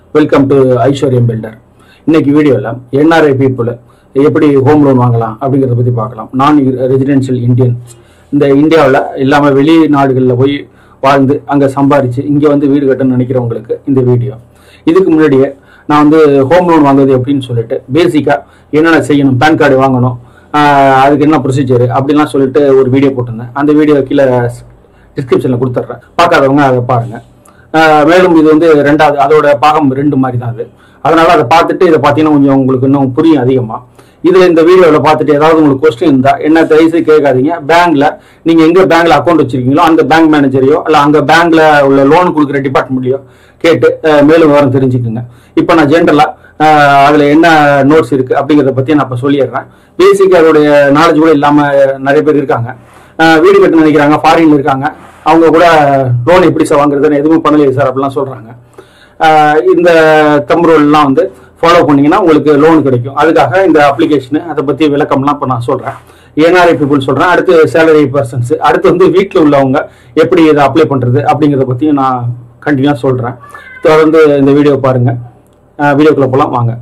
welcome to ஐஸ்வர்யம் builder இன்னைக்கு வீடியோவில் என்ஆர்ஐ பீப்புள் எப்படி ஹோம் லோன் வாங்கலாம் அப்படிங்கிறத பற்றி பார்க்கலாம் நான் ரெசிடென்ஷியல் இந்தியன் இந்த இந்தியாவில் இல்லாமல் வெளிநாடுகளில் போய் வாழ்ந்து அங்கே சம்பாரிச்சு இங்கே வந்து வீடு கட்டணும்னு நினைக்கிறவங்களுக்கு இந்த வீடியோ இதுக்கு முன்னாடியே நான் வந்து ஹோம் லோன் வாங்குறது எப்படின்னு சொல்லிட்டு பேசிக்காக என்னென்ன செய்யணும் பேன் கார்டு வாங்கணும் ஆஹ் அதுக்கு என்ன ப்ரொசீஜர் அப்படின்லாம் சொல்லிட்டு ஒரு வீடியோ போட்டிருந்தேன் அந்த வீடியோ கீழே டிஸ்கிரிப்ஷனில் கொடுத்துட்றேன் பார்க்காதவங்க அதை பாருங்கள் ஆஹ் மேலும் இது வந்து ரெண்டாவது அதோட பாகம் ரெண்டு மாதிரி தான் அது அதனால அதை பார்த்துட்டு இதை பார்த்தீங்கன்னா கொஞ்சம் உங்களுக்கு இன்னும் புரியும் அதிகமாக இதில் இந்த வீடியோவில் பார்த்துட்டு ஏதாவது உங்களுக்கு கொஸ்டின் இருந்தால் என்ன தயவுசு கேட்காதீங்க பேங்க்ல நீங்கள் எங்கே பேங்க்ல அக்கௌண்ட் வச்சிருக்கீங்களோ அந்த பேங்க் மேனேஜரையோ இல்லை அங்கே பேங்க்ல உள்ள லோன் கொடுக்குற டிபார்ட்மெண்ட்லையோ கேட்டு ஆஹ் மேலும் விவரம் தெரிஞ்சுக்குங்க இப்போ நான் ஜென்ரலாக அதில் என்ன நோட்ஸ் இருக்குது அப்படிங்கிறத பற்றி நான் இப்போ சொல்லிடுறேன் பேசிக் அதோடைய நாலேஜ் கூட இல்லாமல் நிறைய பேர் இருக்காங்க ஆஹ் வீடு கட்டணும்னு நினைக்கிறாங்க ஃபாரின்ல இருக்காங்க அவங்க கூட லோன் எப்படி சார் வாங்குறதுன்னு எதுவும் பண்ணலையே சார் அப்படிலாம் சொல்றாங்க ஆஹ் இந்த தம் ரூல்லாம் வந்து ஃபாலோ பண்ணீங்கன்னா உங்களுக்கு லோன் கிடைக்கும் அதுக்காக இந்த அப்ளிகேஷன் அதை பத்தி விளக்கம்லாம் இப்போ நான் சொல்றேன் ஏன்ஆர்ஐ பீப்புள் சொல்றேன் அடுத்து சேலரி பர்சன்ஸ் அடுத்து வந்து வீட்டில் உள்ளவங்க எப்படி இதை அப்ளை பண்றது அப்படிங்கிறத பத்தியும் நான் கண்டினியூ சொல்றேன் தொடர்ந்து இந்த வீடியோ பாருங்க வீடியோக்குள்ள போலாம் வாங்க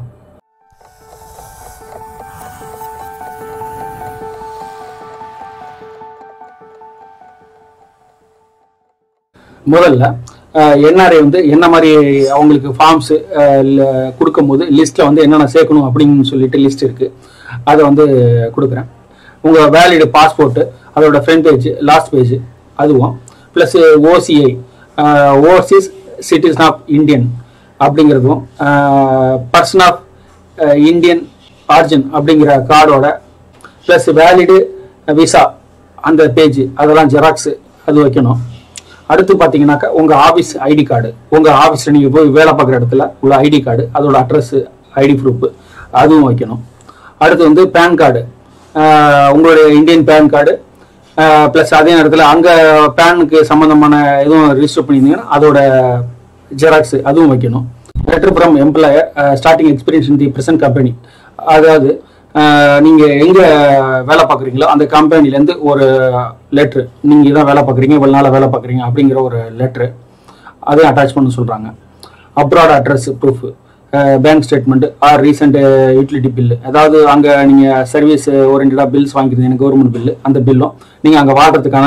முதல்ல என்ஆர்ஐ வந்து என்ன மாதிரி அவங்களுக்கு ஃபார்ம்ஸ் கொடுக்கும்போது லிஸ்ட்டில் வந்து என்னென்ன சேர்க்கணும் அப்படின்னு சொல்லிட்டு லிஸ்ட் இருக்குது அதை வந்து கொடுக்குறேன் உங்கள் வேலிடு பாஸ்போர்ட்டு அதோட ஃப்ரண்ட் பேஜ் லாஸ்ட் பேஜ் அதுவும் plus OCI overseas citizen of Indian அப்படிங்கிறதும் பர்சன் ஆஃப் இந்தியன் ஆர்ஜின் அப்படிங்கிற கார்டோட ப்ளஸ் வேலிடு விசா அந்த பேஜ் அதெல்லாம் ஜெராக்ஸ் அது வைக்கணும் அடுத்து பார்த்தீங்கன்னாக்கா உங்கள் ஆஃபீஸ் ஐடி கார்டு உங்கள் ஆஃபீஸில் நீங்கள் போய் வேலை பார்க்குற இடத்துல உள்ள ஐடி கார்டு அதோட அட்ரஸ் ஐடி ப்ரூஃப் அதுவும் வைக்கணும் அடுத்து வந்து பேன் கார்டு உங்களுடைய இந்தியன் பேன் கார்டு ப்ளஸ் அதே நேரத்தில் அங்கே பேனுக்கு சம்மந்தமான எதுவும் ரிஜிஸ்டர் பண்ணியிருந்தீங்கன்னா அதோட ஜெராக்ஸ் அதுவும் வைக்கணும் letter from employer starting experience in the present company அதாவது நீங்கள் எங்கே வேலை பார்க்குறீங்களோ அந்த கம்பெனிலேருந்து ஒரு லெட்ரு நீங்கள் தான் வேலை பார்க்குறீங்க இவ்வளோ நாளாக வேலை பார்க்குறீங்க அப்படிங்கிற ஒரு லெட்ரு அதையும் அட்டாச் பண்ண சொல்கிறாங்க abroad address proof bank statement or recent utility bill அதாவது அங்கே நீங்கள் சர்வீஸ் ஓரியன்டாக பில்ஸ் வாங்கிக்கிறீங்க கவர்மெண்ட் பில்லு அந்த பில்லும் நீங்கள் அங்கே வாழ்கிறதுக்கான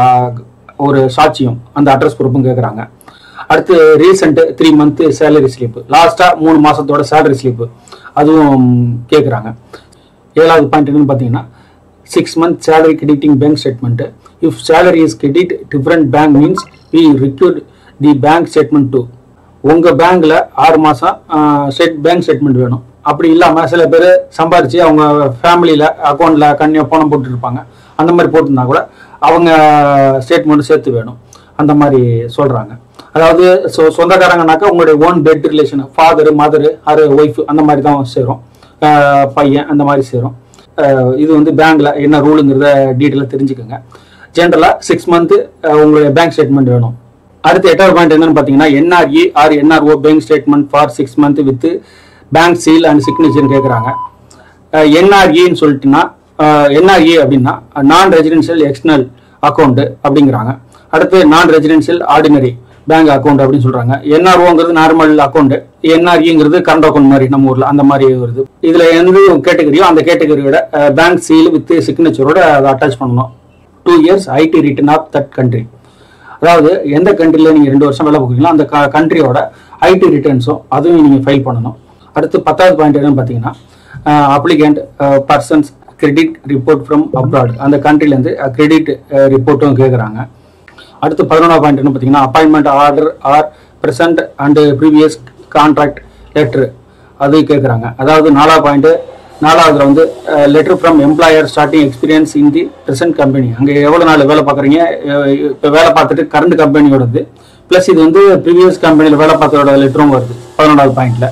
ஒரு சாட்சியம் அந்த அட்ரஸ் ப்ரூஃபும் கேட்குறாங்க அடுத்து recent three month salary slip லாஸ்ட்டாக மூணு மாதத்தோட சேலரி ஸ்லிப்பு அதுவும் கேட்குறாங்க ஏழாவது பாயிண்ட் என்னன்னு பார்த்தீங்கன்னா six month salary crediting bank statement if salary is credit different bank means we require the bank statement to உங்கள் பேங்க்கில் ஆறு மாதம் ஸ்டேட் பேங்க் ஸ்டேட்மெண்ட் வேணும் அப்படி இல்லாமல் சில பேர் சம்பாரித்து அவங்க ஃபேமிலியில் அக்கௌண்ட்டில் கண்ணியாக பணம் போட்டுருப்பாங்க அந்த மாதிரி போட்டிருந்தா கூட அவங்க ஸ்டேட்மெண்ட் சேர்த்து வேணும் அந்த மாதிரி சொல்கிறாங்க அதாவது சொ சொந்தக்காரங்கனாக்கா உங்களுடைய own bed relation father mother ஆறு ஒய்ஃப் அந்த மாதிரி தான் சேரும் பையன் அந்த மாதிரி சேரும் இது வந்து பேங்க்ல என்ன ரூலுங்கிறத டீட்டெயிலாக தெரிஞ்சுக்கோங்க ஜென்ரலாக சிக்ஸ் மந்த்து உங்களுடைய பேங்க் ஸ்டேட்மெண்ட் வேணும் அடுத்து எட்டாவது பாயிண்ட் என்னன்னு பார்த்தீங்கன்னா NRE or NRO bank statement for six month with bank seal and signature கேட்குறாங்க என்ஆர்இன்னு சொல்லிட்டுனா என்ஆர்இ அப்படின்னா நான் ரெசிடென்ஷியல் எக்ஸ்டர்னல் அக்கௌண்ட் அப்படிங்கிறாங்க அடுத்து நான் ரெசிடென்ஷியல் ஆர்டினரி பேங்க் அக்கௌண்ட் அப்படின்னு சொல்றாங்க என்ஆர்ஓங்கிறது நார்மல் அக்கௌண்ட் என்ஆர்இங்கிறது கரண்ட் அக்கௌண்ட் மாதிரி நம்ம ஊர்ல அந்த மாதிரி வருது இதுல எந்த கேட்டகரியோ அந்த கேட்டகரியோட பேங்க் சீல் வித் சிக்னேச்சரோட அதை அட்டாச் பண்ணணும் two years IT return of that country அதாவது எந்த கண்ட்ரியில் நீங்கள் ரெண்டு வருஷம் வேலை பார்க்குறீங்களோ அந்த கண்ட்ரியோட ஐடி ரிட்டர்ன்ஸும் அதுவும் நீங்கள் ஃபைல் பண்ணணும் அடுத்து பத்தாவது பாயிண்ட் என்னன்னு பார்த்தீங்கன்னா applicant persons credit report from abroad அந்த கண்ட்ரிலேருந்து கிரெடிட் ரிப்போர்ட்டும் கேட்குறாங்க அடுத்து பதினொன்றாம் பாயிண்ட் என்ன பார்த்தீங்கன்னா appointment order or present and previous contract letter அது கேட்குறாங்க அதாவது நாலாவது பாயிண்ட் நாலாவதுல வந்து letter from employer starting experience in the present company அங்கே எவ்வளோ நாள் வேலை பார்க்குறீங்க இப்போ வேலை பார்த்துட்டு கரண்ட் கம்பெனியோடது ப்ளஸ் இது வந்து ப்ரீவியஸ் கம்பெனியில் வேலை பார்த்ததோட லெட்டரும் வருது பதினொன்றாவது பாயிண்ட்ல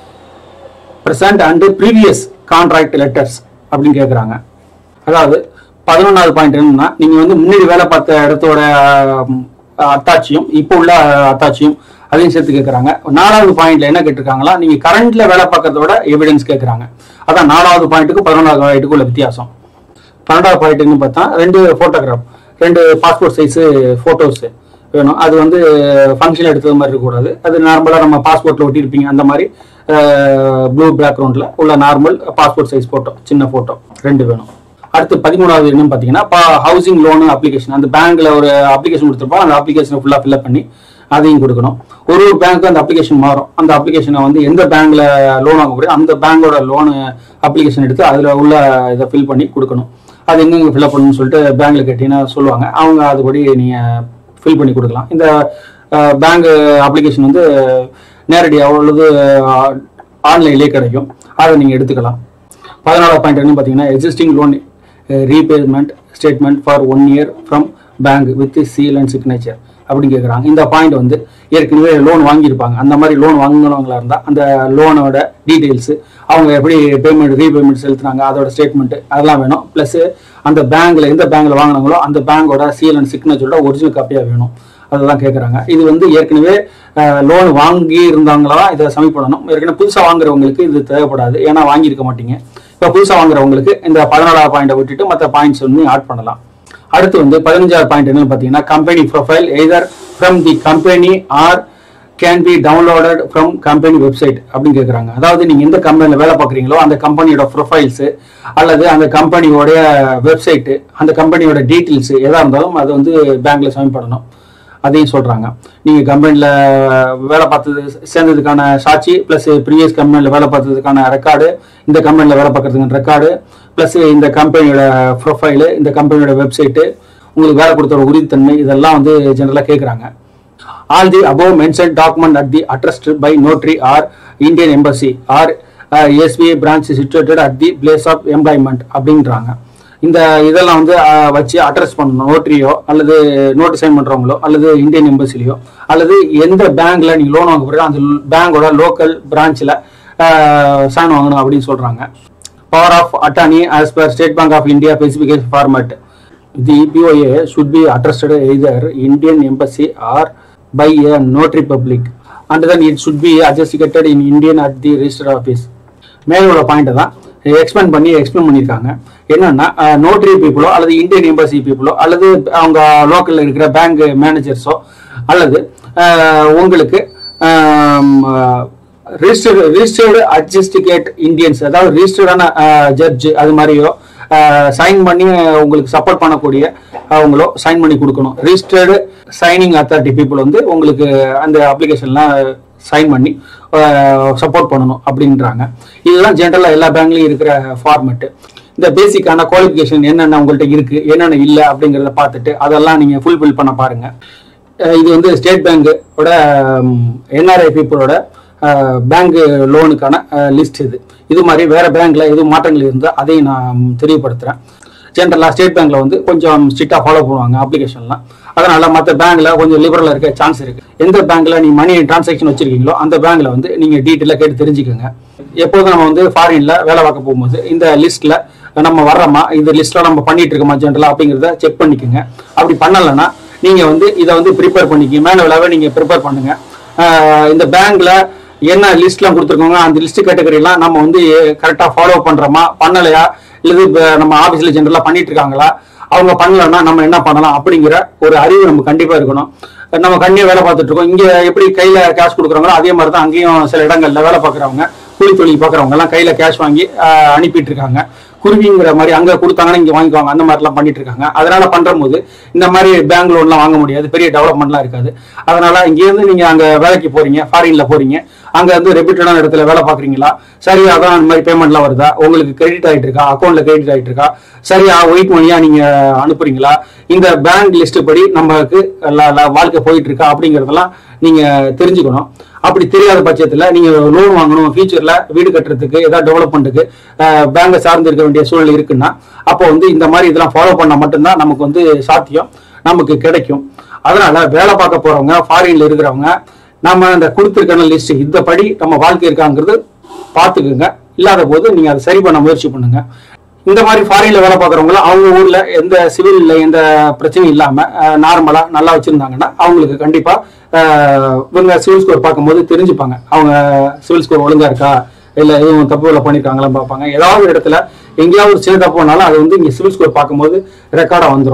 present and previous contract letters அப்படின்னு கேட்குறாங்க அதாவது பதினொன்றாவது பாயிண்ட் என்னன்னா நீங்கள் வந்து முன்னாடி வேலை பார்த்த இடத்தோட அத்தாட்சியும் இப்போ உள்ள அத்தாட்சியும் அதையும் சேர்த்து கேட்குறாங்க நாலாவது பாயிண்ட்ல என்ன கேட்டிருக்காங்களா நீங்கள் கரண்ட்ல வேலை பார்க்கறதோட எவிடன்ஸ் கேட்குறாங்க அதான் நாலாவது பாயிண்ட்டுக்கும் பதினொன்றாவது பாயிண்ட்டுக்கும் உள்ள வித்தியாசம் பன்னெண்டாவது பாயிண்ட்னு பார்த்தா ரெண்டு ஃபோட்டோகிராஃப் ரெண்டு பாஸ்போர்ட் சைஸு ஃபோட்டோஸு வேணும் அது வந்து ஃபங்க்ஷன் எடுத்தது மாதிரி இருக்கக்கூடாது அது நார்மலாக நம்ம பாஸ்போர்ட்டில் ஒட்டியிருப்பீங்க அந்த மாதிரி ப்ளூ பேக்ரவுண்டில் உள்ள நார்மல் பாஸ்போர்ட் சைஸ் ஃபோட்டோ சின்ன ஃபோட்டோ ரெண்டு வேணும் அடுத்து பதிமூணாவது என்னன்னு பார்த்தீங்கன்னா ஹவுசிங் லோனு அப்ளிகேஷன் அந்த பேங்க்ல ஒரு அப்ளிகேஷன் கொடுத்துருப்போம் அந்த அப்ளிகேஷனை ஃபுல்லாக ஃபில்அப் பண்ணி அதையும் கொடுக்கணும் ஒரு ஒரு பேங்க்கு அந்த அப்ளிகேஷன் மாறும் அந்த அப்ளிகேஷனை வந்து எந்த பேங்க்ல லோன் வாங்க முடியும் அந்த பேங்கோட லோனு அப்ளிகேஷன் எடுத்து அதில் உள்ள இதை ஃபில் பண்ணி கொடுக்கணும் அது எங்கெங்க ஃபில்அப் பண்ணணும்னு சொல்லிட்டு பேங்க்ல கேட்டீங்கன்னா சொல்லுவாங்க அவங்க அதுபடி நீங்கள் ஃபில் பண்ணி கொடுக்கலாம் இந்த பேங்க் அப்ளிகேஷன் வந்து நேரடியாக உள்ளது ஆன்லைன்லேயே கிடைக்கும் அதை நீங்கள் எடுத்துக்கலாம் பதினாலாவது பாயிண்ட் என்ன பார்த்தீங்கன்னா existing loan repayment statement for one year from bank with seal and signature அப்படின்னு கேட்குறாங்க இந்த பாயிண்ட் வந்து ஏற்கனவே லோன் வாங்கியிருப்பாங்க அந்த மாதிரி லோன் வாங்கினவங்களா இருந்தால் அந்த லோனோட டீட்டெயில்ஸு அவங்க எப்படி பேமெண்ட் ரீபேமெண்ட் செலுத்துனாங்க அதோட ஸ்டேட்மெண்ட் அதெல்லாம் வேணும் ப்ளஸ் அந்த பேங்க்ல எந்த பேங்க்ல வாங்கினாங்களோ அந்த பேங்கோட சீல் அண்ட் சிக்னேச்சரோட ஒரிஜினல் காப்பியாக வேணும் அதெல்லாம் கேட்குறாங்க இது வந்து ஏற்கனவே லோன் வாங்கி இருந்தாங்களா இதை சப்மிட் பண்ணணும் ஏற்கனவே புதுசாக வாங்குறவங்களுக்கு இது தேவைப்படாது ஏன்னா வாங்கியிருக்க மாட்டீங்க இப்போ புதுசாக வாங்குறவங்களுக்கு இந்த பதினாலாவது பாயிண்டை விட்டுட்டு மற்ற பாயிண்ட்ஸ் வந்து ஆட் பண்ணலாம் அடுத்து வந்து பதினஞ்சாவது பாயிண்ட் என்னன்னு பார்த்தீங்கன்னா company profile either from the company or can be downloaded from company website அப்படின்னு கேட்குறாங்க அதாவது நீங்கள் எந்த கம்பெனியில் வேலை பார்க்குறீங்களோ அந்த கம்பெனியோட ப்ரொஃபைல்ஸு அல்லது அந்த கம்பெனியோடைய வெப்சைட்டு அந்த கம்பெனியோட டீட்டெயில்ஸ் எதாக இருந்தாலும் அது வந்து பேங்க்ல சப்மிட் பண்ணணும் அதையும் சொல்றாங்க நீங்க கம்பெனில வேலை பார்த்தது சேர்ந்ததுக்கான சாட்சி பிளஸ் ப்ரீவியஸ் கம்பெனில வேலை பார்த்ததுக்கான ரெக்கார்டு இந்த கம்பெனில வேலை பார்க்கறதுக்கான ரெக்கார்டு பிளஸ் இந்த கம்பெனியோட ப்ரொஃபைலு இந்த கம்பெனியோட வெப்சைட்டு உங்களுக்கு வேலை கொடுத்த ஒரு உறுதித்தன்மை இதெல்லாம் வந்து ஜெனரலாக கேட்குறாங்க all the above mention document at the attested by notary or Indian embassy or SBI branch situated at the place of employment அப்படின்றாங்க இந்த இதெல்லாம் வந்து அஹ், வச்சு அட்ரஸ் பண்ணணும் நோட்ரியோ அல்லது நோட்டு சைன் பண்றவங்களோ அல்லது இந்தியன் எம்பசிலையோ அல்லது எந்த பேங்க்ல நீங்க லோன் வாங்க போறீங்க அந்த பேங்கோட லோக்கல் பிரான்ச்ல சைன் வாங்கணும் அப்படின்னு சொல்றாங்க power of attorney as per State Bank of India specification format the POA should be attested either Indian embassy or by a notary public and then it should be adjudicated in Indian at the register office மேலோட point தான் explain பண்ணி explain பண்ணியிருக்காங்க என்னன்னா notary பீப்புளோ அல்லது Indian embassy பீப்புளோ அல்லது அவங்க லோக்கல்ல இருக்கிற பேங்க் மேனேஜர்ஸோ அல்லது அஹ், உங்களுக்கு ரிஜிஸ்டர்டு ரிஜிஸ்டர்டு அட்ஜஸ்டிகேட் இந்தியன்ஸ் அதாவது ரிஜிஸ்டர்டான ஜட்ஜ் அது மாதிரியோ சைன் பண்ணி உங்களுக்கு சப்போர்ட் பண்ணக்கூடிய அவங்களோ சைன் பண்ணி கொடுக்கணும் ரிஜிஸ்டர்டு சைனிங் அத்தாரிட்டி பீப்புள் வந்து உங்களுக்கு அந்த அப்ளிகேஷன்லாம் சைன் பண்ணி சப்போர்ட் பண்ணணும் அப்படின்றாங்க இதெல்லாம் ஜென்ரலாக எல்லா பேங்க்லையும் இருக்கிற ஃபார்மெட்டு இந்த பேசிக்கான குவாலிஃபிகேஷன் என்னென்ன உங்கள்கிட்ட இருக்கு என்னென்ன இல்லை அப்படிங்கிறத பார்த்துட்டு அதெல்லாம் நீங்கள் ஃபுல்ஃபில் பண்ண பாருங்க அஹ் இது வந்து ஸ்டேட் பேங்கோட என்ஆர்ஐ பீப்புளோட பேங்க் லோனுக்கான லிஸ்ட் இது இது மாதிரி வேற பேங்க்ல எதுவும் மாற்றங்கள் இருந்தால் அதையும் நான் தெரியப்படுத்துறேன் ஜென்ரலாக ஸ்டேட் பேங்க்ல வந்து கொஞ்சம் ஸ்ட்ரிக்டாக ஃபாலோ பண்ணுவாங்க அப்ளிகேஷன்லாம் அதனால மற்ற பேங்க்ல கொஞ்சம் லிபரலாக இருக்க சான்ஸ் இருக்கு எந்த பேங்க்ல நீ மணி டிரான்சாக்ஷன் வச்சிருக்கீங்களோ அந்த பேங்க்ல வந்து நீங்க டீட்டெயிலாக கேட்டு தெரிஞ்சுக்கோங்க எப்போதும் நம்ம வந்து ஃபாரின்ல வேலை பார்க்க போகும்போது இந்த லிஸ்ட்ல நம்ம வர்றோமா இந்த லிஸ்ட்ல நம்ம பண்ணிட்டு இருக்கோமா ஜென்ரலா அப்படிங்கிறத செக் பண்ணிக்கோங்க அப்படி பண்ணலைன்னா நீங்க வந்து இதை வந்து ப்ரிப்பேர் பண்ணிக்க மேனுவலாகவே நீங்க ப்ரிப்பேர் பண்ணுங்க ஆஹ் இந்த பேங்க்ல என்ன லிஸ்ட்லாம் கொடுத்துருக்கோங்க அந்த லிஸ்ட் கேட்டகரிலாம் நம்ம வந்து கரெக்டாக ஃபாலோ பண்றோமா பண்ணலையா இல்லது இப்ப நம்ம ஆஃபீஸில் ஜென்ரலாக பண்ணிட்டு இருக்காங்களா அவங்க பண்ணலன்னா நம்ம என்ன பண்ணலாம் அப்படிங்கிற ஒரு அறிவு நம்ம கண்டிப்பாக இருக்கணும் நம்ம கண்ணியாக வேலை பார்த்துட்டு இருக்கோம் இங்கே எப்படி கையில் கேஷ் கொடுக்குறாங்களோ அதே மாதிரி தான் அங்கேயும் சில இடங்கள்ல வேலை பார்க்குறவங்க கூலி தொழில் பார்க்குறவங்க எல்லாம் கையில் கேஷ் வாங்கி ஆஹ், அனுப்பிட்டு இருக்காங்க குருவிங்கிற மாதிரி அங்க கொடுத்தாங்கன்னா இங்க வாங்கிக்குவாங்க அந்த மாதிரிலாம் பண்ணிட்டு இருக்காங்க அதனால பண்ற போது இந்த மாதிரி பேங்க் லோன்லாம் வாங்க முடியாது பெரிய டெவலப்மெண்ட்லாம் இருக்காது அதனால இங்கேருந்து நீங்க அங்க வேலைக்கு போறீங்க ஃபாரின்ல போறீங்க அங்க வந்து ரெப்யூட்டடான இடத்துல வேலை பாக்குறீங்களா சரியா தான் அந்த மாதிரி பேமெண்ட்லாம் வருதா உங்களுக்கு கிரெடிட் ஆயிட்டு இருக்கா அக்கௌண்ட்ல கிரெடிட் ஆயிட்டு இருக்கா சரியா ஒயிட் மணியா நீங்க அனுப்புறீங்களா இந்த பேங்க் லிஸ்ட் படி நமக்கு ல- ல- வாழ்க்கை போயிட்டு இருக்கா அப்படிங்கறதெல்லாம் நீங்க தெரிஞ்சுக்கணும் அப்படி தெரியாத பட்சத்துல நீங்க லோன் வாங்கணும் ஃபியூச்சர்ல வீடு கட்டுறதுக்கு ஏதாவது டெவலப்மெண்ட்டுக்கு பேங்கை சார்ந்து இருக்க வேண்டிய சூழல் இருக்குன்னா அப்போ வந்து இந்த மாதிரி இதெல்லாம் ஃபாலோ பண்ணா மட்டும்தான் நமக்கு வந்து சாத்தியம் நமக்கு கிடைக்கும் அதனால வேலை பார்க்க போறவங்க ஃபாரின்ல இருக்கிறவங்க நம்ம அந்த கொடுத்துருக்கான லிஸ்ட் இந்த படி நம்ம வாழ்க்கை இருக்காங்கிறது பார்த்துக்குங்க இல்லாத போது நீங்க அதை சரி பண்ண முயற்சி பண்ணுங்க இந்த மாதிரி ஃபாரின்ல வேலை பார்க்குறவங்கள அவங்க ஊர்ல எந்த சிவில்ல எந்த பிரச்சனையும் இல்லாம நார்மலா நல்லா வச்சிருந்தாங்கன்னா அவங்களுக்கு கண்டிப்பா அஹ், இவங்க சிவில் ஸ்கோர் பார்க்கும்போது தெரிஞ்சுப்பாங்க அவங்க சிவில் ஸ்கோர் ஒழுங்கா இருக்கா இல்ல எதுவும் தப்பு வேலை பண்ணிருக்காங்களான்னு பார்ப்பாங்க ஏதாவது ஒரு இடத்துல எங்கேயாவது ஒரு சின்ன தப்பு பண்ணாலும் அது வந்து இங்க சிவில் ஸ்கோர் பார்க்கும்போது ரெக்கார்டா வந்துடும்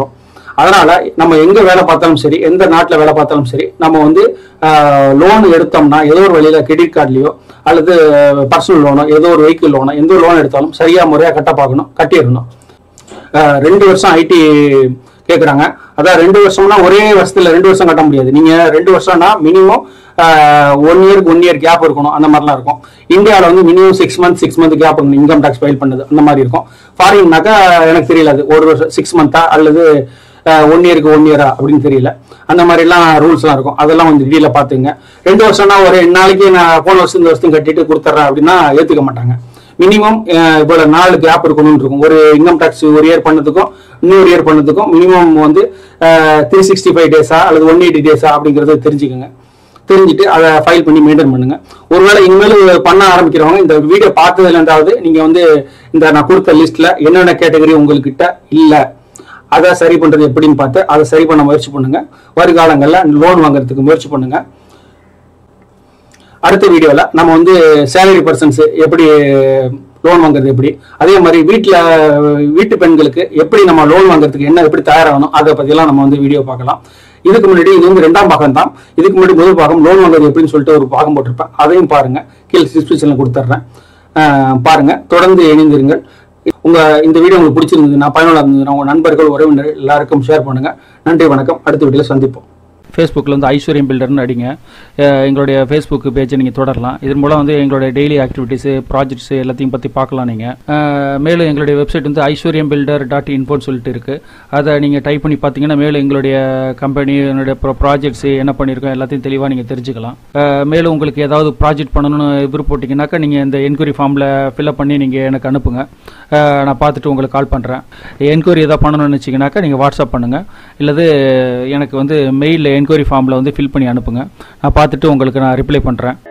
அதனால நம்ம எங்க வேலை பார்த்தாலும் சரி எந்த நாட்டில் வேலை பார்த்தாலும் சரி நம்ம வந்து லோன் எடுத்தோம்னா ஏதோ ஒரு வழியில கிரெடிட் கார்டுலயோ அல்லது பர்சனல் லோனோ ஏதோ ஒரு வெஹிக்கிள் லோனோ எந்த ஒரு லோன் எடுத்தாலும் சரியா முறையா கட்ட பார்க்கணும் கட்டிடணும் அஹ் ரெண்டு வருஷம் ஐடி கேக்குறாங்க அதான் ரெண்டு வருஷம்னா ஒரே வருஷத்துல ரெண்டு வருஷம் கட்ட முடியாது நீங்க ரெண்டு வருஷம்னா மினிமம் ஒன் இயருக்கு ஒன் இயர் கேப் இருக்கணும் அந்த மாதிரிலாம் இருக்கும் இந்தியாவில் வந்து minimum six month six month gap இருக்கணும் இன்கம் டாக்ஸ் ஃபைல் பண்ணது அந்த மாதிரி இருக்கும் ஃபாரின்னாக்கா எனக்கு தெரியல அது ஒரு வருஷம் சிக்ஸ் மந்த்தா அல்லது ஒன் இயருக்கு ஒன் இயரா அப்படின்னு தெரியல அந்த மாதிரிலாம் ரூல்ஸ்லாம் இருக்கும் அதெல்லாம் கொஞ்சம் டீல பார்த்துங்க ரெண்டு வருஷம்னா ஒரு ரெண்டு நாளைக்கு நான் போன வருஷம் இந்த வருஷம் கட்டிட்டு கொடுத்துட்றேன் அப்படின்னா ஏற்றுக்க மாட்டாங்க மினிமம் இவ்வளோ நாலு கேப் இருக்கணும்னு இருக்கும் ஒரு இன்கம் டேக்ஸ் ஒரு இயர் பண்ணதுக்கும் இன்னொரு இயர் பண்ணதுக்கும் மினிமம் வந்து த்ரீ சிக்ஸ்டி ஃபைவ் டேஸா அல்லது ஒன் எயிட்டி டேஸா அப்படிங்கிறத தெரிஞ்சுக்கோங்க தெரிஞ்சுட்டு அதை ஃபைல் பண்ணி மெயின்டைன் பண்ணுங்க ஒருவேளை இனிமேல் பண்ண ஆரம்பிக்கிறவங்க இந்த வீடியோ பார்த்ததுல இருந்தாவது நீங்க வந்து இந்த நான் கொடுத்த லிஸ்ட்ல என்னென்ன கேட்டகரி உங்ககிட்ட இல்ல அதை சரி பண்றது எப்படின்னு பார்த்து அதை சரி பண்ண முயற்சி பண்ணுங்க வருங்காலங்களில் லோன் வாங்குறதுக்கு முயற்சி பண்ணுங்க அடுத்த வீடியோவில் நம்ம வந்து சேலரி பர்சன்ஸ் எப்படி லோன் வாங்குறது எப்படி அதே மாதிரி வீட்டில் வீட்டு பெண்களுக்கு எப்படி நம்ம லோன் வாங்குறதுக்கு என்ன எப்படி தயாராகணும் அதை பற்றிலாம் நம்ம வந்து வீடியோ பார்க்கலாம் இதுக்கு முன்னாடி இது வந்து ரெண்டாம் பாகம் தான் இதுக்கு முன்னாடி முதல் பாகம் லோன் வாங்குறது எப்படின்னு சொல்லிட்டு ஒரு பாகம் போட்டிருப்பேன் அதையும் பாருங்க கீழே டிஸ்கிரிப்ஷனில் கொடுத்துட்றேன் அஹ் பாருங்க தொடர்ந்து இணைந்திருங்கள் உங்க இந்த வீடியோ உங்களுக்கு பிடிச்சிருந்ததுன்னா பயனுள்ள இருந்ததுன்னா உங்க நண்பர்கள் உறவினர்கள் எல்லாருக்கும் ஷேர் பண்ணுங்க நன்றி வணக்கம் அடுத்த வீடியோவில் சந்திப்போம் ஃபேஸ்புக்கில் வந்து ஐஸ்வர்யம் பில்டர்னு அடிங்க அஹ் எங்களுடைய ஃபேஸ்புக் பேஜை நீங்கள் தொடரலாம் இதன் மூலம் வந்து எங்களுடைய டெய்லி ஆக்டிவிட்டீஸு ப்ராஜெக்ட்ஸ் எல்லாத்தையும் பற்றி பார்க்கலாம் நீங்கள் மேலும் எங்களுடைய வெப்சைட் வந்து ஐஸ்வர்யம் பில்டர் டாட் இன்ஃபோன்னு சொல்லிட்டு இருக்குது அதை நீங்கள் டைப் பண்ணி பார்த்தீங்கன்னா மேலும் எங்களுடைய கம்பெனி என்னுடைய ப்ராஜெக்ட்ஸ் என்ன பண்ணியிருக்கோம் எல்லாத்தையும் தெளிவாக நீங்கள் தெரிஞ்சுக்கலாம் அஹ் மேலும் உங்களுக்கு ஏதாவது ப்ராஜெக்ட் பண்ணணும்னு விருப்பப்பட்டீங்கன்னாக்கா நீங்கள் இந்த என்கொயரி ஃபார்மில் ஃபில்அப் பண்ணி நீங்கள் எனக்கு அனுப்புங்க அஹ் நான் பார்த்துட்டு உங்களுக்கு கால் பண்ணுறேன் என்கொயரி எதாவது பண்ணணும்னு வச்சிங்கனாக்கா நீங்கள் வாட்ஸ்அப் பண்ணுங்கள் இல்லது எனக்கு வந்து மெயிலில் என்கொயரி ஃபார்மில் வந்து ஃபில் பண்ணி அனுப்புங்க நான் பார்த்துட்டு உங்களுக்கு நான் ரிப்ளை பண்ணுறேன்